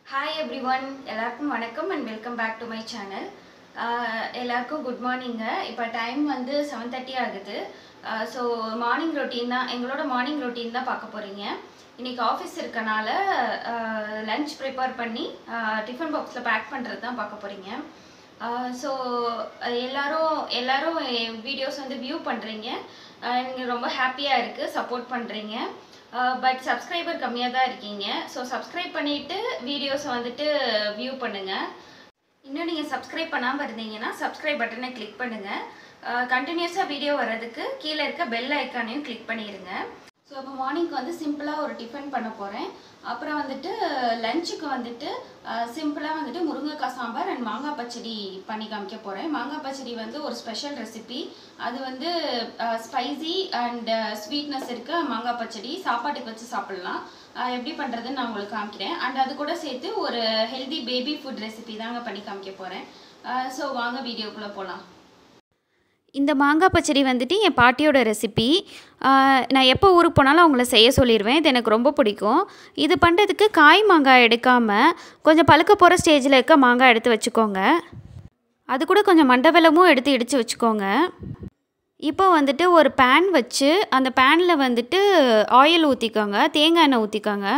hi every everyone எல்லாருக்கும் வணக்கம் and welcome back to my channel எல்லாருக்கும் குட் மார்னிங்க இப்போ டைம் வந்து செவன் தேர்ட்டி ஆகுது ஸோ மார்னிங் ரொட்டீன் தான் எங்களோட மார்னிங் ரொட்டீன் தான் பார்க்க போகிறீங்க இன்றைக்கி ஆஃபீஸ் இருக்கனால லஞ்ச் ப்ரிப்பேர் பண்ணி டிஃபன் பாக்ஸில் பேக் பண்ணுறது தான் பார்க்க போகிறீங்க ஸோ எல்லாரும் எல்லாரும் வீடியோஸ் வந்து வியூ பண்ணுறீங்க எனக்கு ரொம்ப ஹாப்பியாக இருக்குது சப்போர்ட் பண்ணுறீங்க பட் சப்ஸ்கிரைபர் கம்மியாக தான் இருக்கீங்க ஸோ சப்ஸ்கிரைப் பண்ணிவிட்டு வீடியோஸை வந்துட்டு வியூ பண்ணுங்கள் இன்னும் நீங்கள் சப்ஸ்கிரைப் பண்ணாமல் இருந்தீங்கன்னா சப்ஸ்கிரைப் பட்டனை கிளிக் பண்ணுங்கள் கண்டினியூஸாக வீடியோ வர்றதுக்கு கீழே இருக்க பெல் ஐக்கானையும் கிளிக் பண்ணிடுங்க ஸோ அப்போ மார்னிங்க்கு வந்து சிம்பிளாக ஒரு டிஃபன் பண்ண போகிறேன் அப்புறம் வந்துட்டு லஞ்சுக்கு வந்துட்டு சிம்பிளாக வந்துட்டு முருங்கைக்காய் சாம்பார் அண்ட் மாங்காய் பச்சடி பண்ணி காமிக்க போகிறேன் மாங்காய் பச்சடி வந்து ஒரு ஸ்பெஷல் ரெசிபி அது வந்து ஸ்பைசி அண்ட் ஸ்வீட்னஸ் இருக்க மாங்காய் பச்சடி சாப்பாட்டுக்கு வச்சு சாப்பிட்லாம் எப்படி பண்ணுறதுன்னு நான் உங்களுக்கு காமிக்கிறேன் அண்ட் அது கூட சேர்த்து ஒரு ஹெல்தி பேபி ஃபுட் ரெசிபி தாங்க பண்ணி காமிக்க போகிறேன் ஸோ வாங்க வீடியோக்குள்ளே போகலாம் இந்த மாங்காய் பச்சடி வந்துட்டு என் பாட்டியோட ரெசிபி நான் எப்போ ஊருக்கு போனாலும் அவங்கள செய்ய சொல்லிடுவேன் இது எனக்கு ரொம்ப பிடிக்கும் இது பண்ணுறதுக்கு காய் மாங்காய் எடுக்காமல் கொஞ்சம் பழுக்க போகிற ஸ்டேஜில் இருக்க மாங்காய் எடுத்து வச்சுக்கோங்க அது கூட கொஞ்சம் மண்டவெல்லமும் எடுத்து இடித்து வச்சுக்கோங்க இப்போ வந்துட்டு ஒரு பேன் வச்சு அந்த பேனில் வந்துட்டு ஆயில் ஊற்றிக்கோங்க தேங்காய் எண்ணெய் ஊற்றிக்கோங்க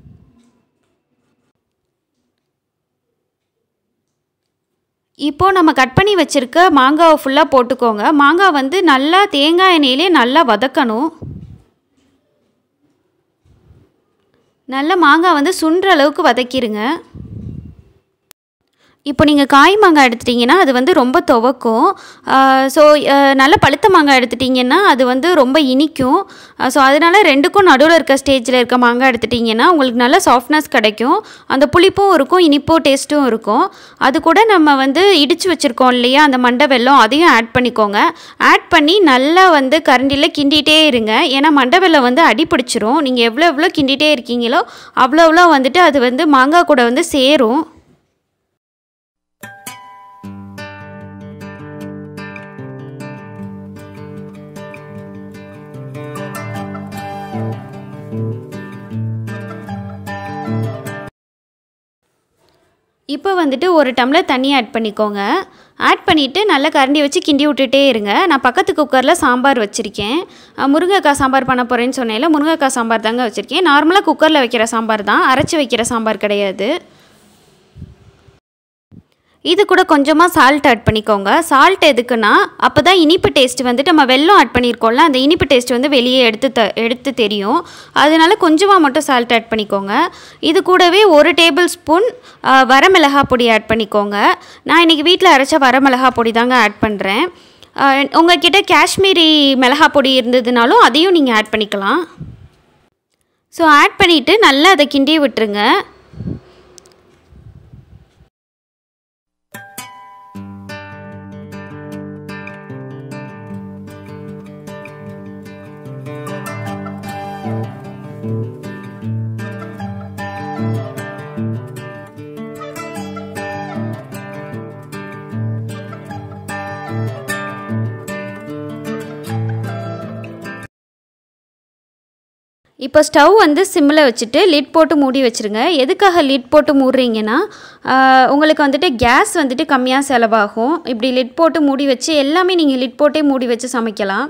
இப்போது நம்ம கட் பண்ணி வச்சுருக்க மாங்காவை ஃபுல்லாக போட்டுக்கோங்க மாங்காய் வந்து நல்லா தேங்காய் எண்ணெயிலே நல்லா வதக்கணும் நல்லா மாங்காய் வந்து சுண்டுற அளவுக்கு வதக்கிடுங்க இப்போ நீங்கள் காய் மாங்காய் எடுத்துட்டிங்கன்னா அது வந்து ரொம்ப துவக்கும் ஸோ நல்ல பழுத்த மாங்காய் எடுத்துட்டிங்கன்னா அது வந்து ரொம்ப இனிக்கும் ஸோ அதனால் ரெண்டுக்கும் நடுவில் இருக்க ஸ்டேஜில் இருக்க மாங்காய் எடுத்துட்டிங்கன்னா உங்களுக்கு நல்ல சாஃப்ட்னஸ் கிடைக்கும் அந்த புளிப்பும் இருக்கும் இனிப்பும் டேஸ்ட்டும் இருக்கும் அது கூட நம்ம வந்து இடித்து வச்சுருக்கோம் இல்லையா அந்த மண்டை வெல்லம் அதையும் ஆட் பண்ணிக்கோங்க ஆட் பண்ணி நல்லா வந்து கரண்டியில் கிண்டிகிட்டே இருங்க ஏன்னா மண்டை வெல்லம் வந்து அடி பிடிச்சிரும் நீங்கள் எவ்வளோ எவ்வளோ கிண்டிகிட்டே இருக்கீங்களோ அவ்வளோ அவ்வளோ வந்துட்டு அது வந்து மாங்காய் கூட வந்து சேரும் இப்போ வந்துட்டு ஒரு டம்ளர் தண்ணி ஆட் பண்ணிக்கோங்க ஆட் பண்ணிவிட்டு நல்லா கரண்டி வச்சு கிண்டி விட்டுட்டே இருங்க நான் பக்கத்து குக்கரில் சாம்பார் வச்சுருக்கேன் முருங்கைக்காய் சாம்பார் பண்ண போகிறேன்னு சொன்னேன்ல முருங்கைக்காய் சாம்பார் தாங்க வச்சுருக்கேன் நார்மலாக குக்கரில் வைக்கிற சாம்பார் தான் அரைச்சி வைக்கிற சாம்பார் கிடையாது இது கூட கொஞ்சமாக சால்ட் ஆட் பண்ணிக்கோங்க சால்ட் எதுக்குன்னா அப்போ தான் இனிப்பு டேஸ்ட் வந்துட்டு நம்ம வெல்லம் ஆட் பண்ணியிருக்கோம்ல அந்த இனிப்பு டேஸ்ட் வந்து வெளியே எடுத்து த எடுத்து தெரியும் அதனால கொஞ்சமாக மட்டும் சால்ட் ஆட் பண்ணிக்கோங்க இது கூடவே ஒரு டேபிள் ஸ்பூன் வரமிளகா பொடி ஆட் பண்ணிக்கோங்க நான் இன்றைக்கி வீட்டில் அரைச்ச வரமிளகா பொடி தாங்க ஆட் பண்ணுறேன் உங்கள்கிட்ட காஷ்மீரி மிளகா பொடி இருந்ததுனாலும் அதையும் நீங்கள் ஆட் பண்ணிக்கலாம் ஸோ ஆட் பண்ணிவிட்டு நல்லா அதை கிண்டி விட்டுருங்க இப்போ ஸ்டவ் வந்து சிம்மில் வச்சுட்டு லிட் போட்டு மூடி வச்சுருங்க எதுக்காக லிட் போட்டு மூடுறீங்கன்னா உங்களுக்கு வந்துட்டு கேஸ் வந்துட்டு கம்மியாக செலவாகும் இப்படி லிட் போட்டு மூடி வச்சு எல்லாமே நீங்கள் லிட் போட்டே மூடி வச்சு சமைக்கலாம்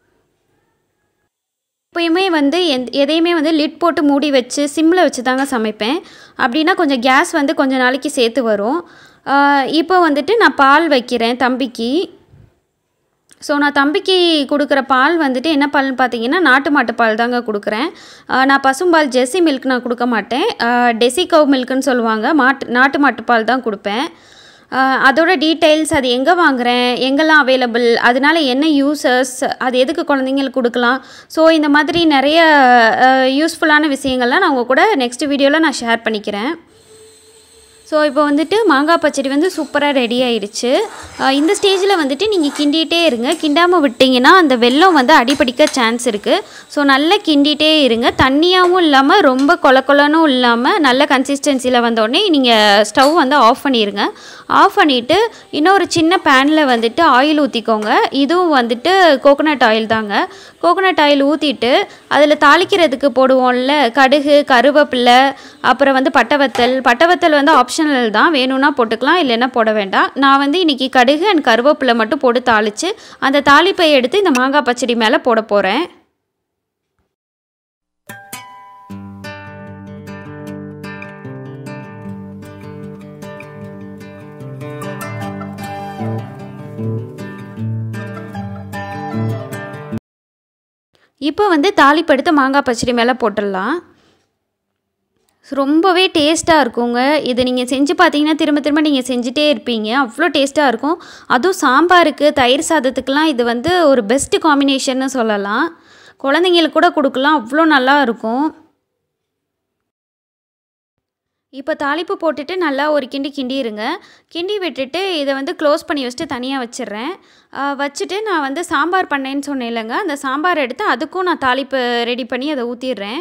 எப்பயுமே வந்து எந் எதையுமே வந்து லிட் போட்டு மூடி வச்சு சிம்மில் வச்சு தாங்க சமைப்பேன் அப்படின்னா கொஞ்சம் கேஸ் வந்து கொஞ்சம் நாளைக்கு சேர்த்து வரும் இப்போ வந்துட்டு நான் பால் வைக்கிறேன் தம்பிக்கு ஸோ நான் தம்பிக்கு கொடுக்குற பால் வந்துட்டு என்ன பால்னு பார்த்தீங்கன்னா நாட்டு மாட்டு பால் தாங்க கொடுக்குறேன் நான் பசும்பால் ஜெர்சி மில்க் நான் கொடுக்க மாட்டேன் டெசி கவ் மில்க்குன்னு சொல்லுவாங்க மாட்டு நாட்டு மாட்டு பால் தான் கொடுப்பேன் அதோட டீட்டெயில்ஸ் அது எங்கே வாங்குகிறேன் எங்கெல்லாம் அவைலபிள் அதனால என்ன யூசர்ஸ் அது எதுக்கு குழந்தைங்களுக்கு கொடுக்கலாம் ஸோ இந்த மாதிரி நிறைய யூஸ்ஃபுல்லான விஷயங்கள்லாம் நான் உங்கள் கூட நெக்ஸ்ட் வீடியோவில் நான் ஷேர் பண்ணிக்கிறேன் ஸோ இப்போ வந்துட்டு மாங்காய் பச்சடி வந்து சூப்பராக ரெடி ஆயிடுச்சு இந்த ஸ்டேஜில் வந்துட்டு நீங்கள் கிண்டிகிட்டே இருங்க கிண்டாமல் விட்டிங்கன்னா அந்த வெல்லம் வந்து அடிப்படிக்க சான்ஸ் இருக்குது ஸோ நல்லா கிண்டிகிட்டே இருங்க தண்ணியாகவும் இல்லாமல் ரொம்ப கொல கொலனும் இல்லாமல் நல்ல கன்சிஸ்டன்சியில் வந்தோடனே நீங்கள் ஸ்டவ் வந்து ஆஃப் பண்ணிடுங்க ஆஃப் பண்ணிவிட்டு இன்னொரு சின்ன பேனில் வந்துட்டு ஆயில் ஊற்றிக்கோங்க இதுவும் வந்துட்டு கோகோனட் ஆயில் தாங்க கோகோனட் ஆயில் ஊற்றிட்டு அதில் தாளிக்கிறதுக்கு போடுவோம்ல கடுகு கருவேப்பிலை அப்புறம் வந்து பட்டவத்தல் பட்டவத்தல் வந்து ஆப்ஷனல் தான் வேணும்னா போட்டுக்கலாம் இல்லைன்னா போட வேண்டாம் நான் வந்து இன்றைக்கி கடுகு அண்ட் கருவேப்பிலை மட்டும் போட்டு தாளித்து அந்த தாளிப்பை எடுத்து இந்த மாங்காய் பச்சடி மேலே போட போகிறேன் இப்போ வந்து தாளிப்படுத்த மாங்காய் பச்சடி மேலே போட்டுடலாம் ரொம்பவே டேஸ்ட்டாக இருக்குங்க இது நீங்கள் செஞ்சு பார்த்தீங்கன்னா திரும்ப திரும்ப நீங்கள் செஞ்சுட்டே இருப்பீங்க அவ்வளோ டேஸ்ட்டாக இருக்கும் அதுவும் சாம்பாருக்கு தயிர் சாதத்துக்கெலாம் இது வந்து ஒரு பெஸ்ட்டு காம்பினேஷன்னு சொல்லலாம் குழந்தைங்களுக்கு கூட கொடுக்கலாம் அவ்வளோ நல்லா இருக்கும் இப்போ தாளிப்பு போட்டுட்டு நல்லா ஒரு கிண்டி கிண்டிடுங்க கிண்டி விட்டுட்டு இதை வந்து க்ளோஸ் பண்ணி வச்சுட்டு தனியாக வச்சிடுறேன் வச்சுட்டு நான் வந்து சாம்பார் பண்ணேன்னு சொன்னேன் இல்லைங்க அந்த சாம்பார் எடுத்து அதுக்கும் நான் தாளிப்பு ரெடி பண்ணி அதை ஊற்றிடுறேன்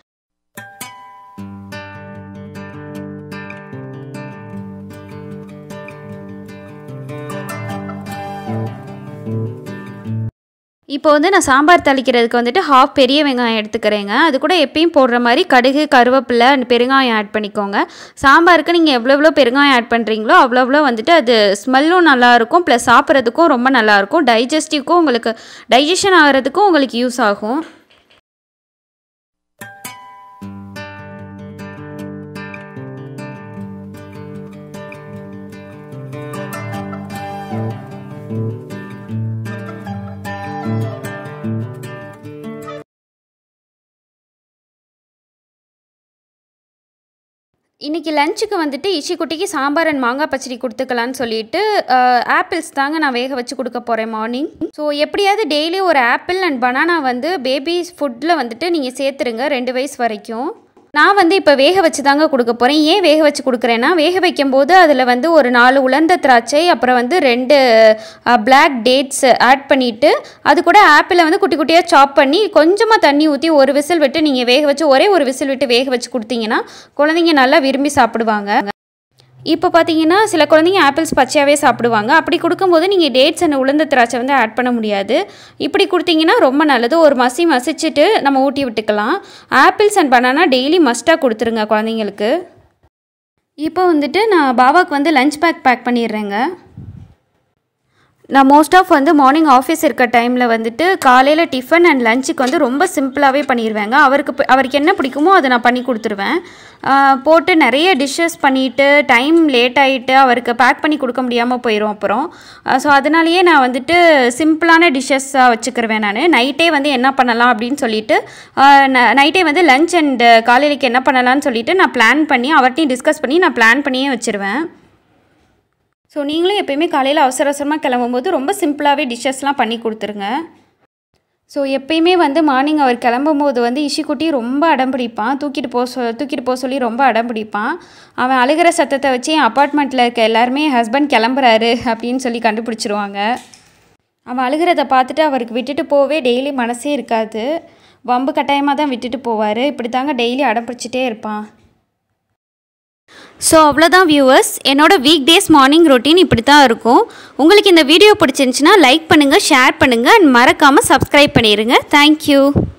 இப்போ வந்து நான் சாம்பார் தாளிக்கிறதுக்கு வந்துட்டு ஹாஃப் பெரிய வெங்காயம் எடுத்துக்கிறேங்க அது கூட எப்பயும் போடுற மாதிரி கடுகு கருவேப்பிலை அண்ட் பெருங்காயம் ஆட் பண்ணிக்கோங்க சாம்பாருக்கு நீங்கள் எவ்வளோ எவ்வளோ பெருங்காயம் ஆட் பண்ணுறீங்களோ அவ்வளோ எவ்வளோ வந்துட்டு அது ஸ்மெல்லும் நல்லாயிருக்கும் ப்ளஸ் சாப்பிட்றதுக்கும் ரொம்ப நல்லாயிருக்கும் டைஜஸ்டிவ்க்கும் உங்களுக்கு டைஜஷன் ஆகிறதுக்கும் உங்களுக்கு யூஸ் ஆகும் இன்றைக்கி லஞ்சுக்கு வந்துட்டு இஷிக்குட்டிக்கு சாம்பார் அண்ட் மாங்காய் பச்சடி கொடுத்துக்கலான்னு சொல்லிட்டு ஆப்பிள்ஸ் தாங்க நான் வேக வச்சு கொடுக்க போகிறேன் மார்னிங் ஸோ எப்படியாவது டெய்லி ஒரு ஆப்பிள் அண்ட் பனானா வந்து பேபிஸ் ஃபுட்டில் வந்துட்டு நீங்கள் சேர்த்துருங்க ரெண்டு வயசு வரைக்கும் நான் வந்து இப்போ வேக வச்சு தாங்க கொடுக்க போகிறேன் ஏன் வேக வச்சு கொடுக்குறேன்னா வேக வைக்கும்போது அதில் வந்து ஒரு நாலு உலர்ந்த திராட்சை அப்புறம் வந்து ரெண்டு பிளாக் டேட்ஸ் ஆட் பண்ணிவிட்டு அது கூட ஆப்பிளை வந்து குட்டி குட்டியாக சாப் பண்ணி கொஞ்சமாக தண்ணி ஊற்றி ஒரு விசில் விட்டு நீங்கள் வேக வச்சு ஒரே ஒரு விசில் விட்டு வேக வச்சு கொடுத்தீங்கன்னா குழந்தைங்க நல்லா விரும்பி சாப்பிடுவாங்க இப்போ பார்த்தீங்கன்னா சில குழந்தைங்க ஆப்பிள்ஸ் பச்சையாகவே சாப்பிடுவாங்க அப்படி கொடுக்கும்போது நீங்கள் டேட்ஸ் அண்ட் உளுந்த திராட்சை வந்து ஆட் பண்ண முடியாது இப்படி கொடுத்தீங்கன்னா ரொம்ப நல்லது ஒரு மசி மசிச்சுட்டு நம்ம ஊட்டி விட்டுக்கலாம் ஆப்பிள்ஸ் அண்ட் பனானா டெய்லி மஸ்ட்டாக கொடுத்துருங்க குழந்தைங்களுக்கு இப்போ வந்துட்டு நான் பாபாவுக்கு வந்து லஞ்ச் பேக் பேக் பண்ணிடுறேங்க நான் மோஸ்ட் ஆஃப் வந்து மார்னிங் ஆஃபீஸ் இருக்க டைமில் வந்துட்டு காலையில் டிஃபன் அண்ட் லஞ்சுக்கு வந்து ரொம்ப சிம்பிளாகவே பண்ணிடுவேங்க அவருக்கு பி- அவருக்கு என்ன பிடிக்குமோ அதை நான் பண்ணி கொடுத்துருவேன் ஆஹ் போட்டு நிறைய டிஷ்ஷஸ் பண்ணிவிட்டு டைம் லேட் ஆகிட்டு அவருக்கு பேக் பண்ணி கொடுக்க முடியாமல் போயிடும் அப்புறம் ஸோ அதனாலேயே நான் வந்துட்டு சிம்பிளான டிஷ்ஷஸாக வச்சுக்கிருவேன் நான் நைட்டே வந்து என்ன பண்ணலாம் அப்படின்னு சொல்லிட்டு நைட்டே வந்து லஞ்ச் அண்ட் காலையிலக்கு என்ன பண்ணலாம்னு சொல்லிட்டு நான் பிளான் பண்ணி அவர்கிட்டையும் டிஸ்கஸ் பண்ணி நான் பிளான் பண்ணியே வச்சுருவேன் ஸோ நீங்களும் எப்பயுமே காலையில் அவசர அவசரமாக கிளம்பும்போது ரொம்ப சிம்பிளாகவே டிஷ்ஷஸ்லாம் பண்ணி கொடுத்துருங்க ஸோ எப்பயுமே வந்து மார்னிங் அவர் கிளம்பும்போது வந்து இஷிக்குட்டி ரொம்ப அடம் பிடிப்பான் தூக்கிட்டு போக சொ தூக்கிட்டு போக சொல்லி ரொம்ப அடம் பிடிப்பான் அவன் அழுகிற சத்தத்தை வச்சு என் அப்பார்ட்மெண்ட்டில் இருக்க எல்லாருமே ஹஸ்பண்ட் கிளம்புறாரு அப்படின்னு சொல்லி கண்டுபிடிச்சிருவாங்க அவன் அழுகிறத பார்த்துட்டு அவருக்கு விட்டுட்டு போகவே டெய்லி மனசே இருக்காது வம்பு கட்டாயமாக தான் விட்டுட்டு போவார் இப்படி தாங்க டெய்லி அடம் பிடிச்சிட்டே இருப்பான் ஸோ அவ்வளோதான் வியூவர்ஸ் என்னோட வீக் டேஸ் மார்னிங் ரொட்டீன் இப்படி தான் இருக்கும் உங்களுக்கு இந்த வீடியோ பிடிச்சிருந்துச்சுன்னா லைக் பண்ணுங்கள் ஷேர் பண்ணுங்கள் அண்ட் மறக்காமல் சப்ஸ்கிரைப் பண்ணிடுங்க தேங்க்யூ